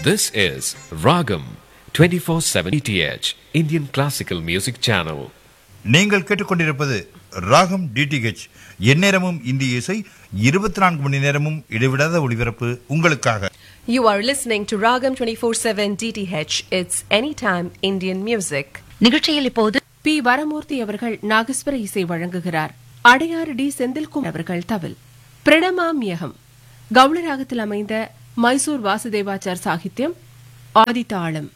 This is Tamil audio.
This is Ragam 24/7 ETH Indian Classical Music Channel. நீங்கள் கேட்டுக்கொண்டிருப்பது ராகம் டிடிஹெச் எந்நேரமும் இந்திய இசை இருபத்தி நான்கு மணி நேரமும் இடைவிடாத ஒளிபரப்பு உங்களுக்காக You are listening to Ragam 24/7 DTH. It's anytime Indian music. நிகழ்ச்சியில் இப்போது பி வரமூர்த்தி அவர்கள் நாகஸ்வர இசை வழங்குகிறார் அடையாறு டி செந்தில்குமார் அவர்கள் தவில் பிரணமாமியகம் கவுளராகத்தில் அமைந்த மைசூர் வாசுதேவாச்சார் சாகித்யம் ஆதித்தாளம்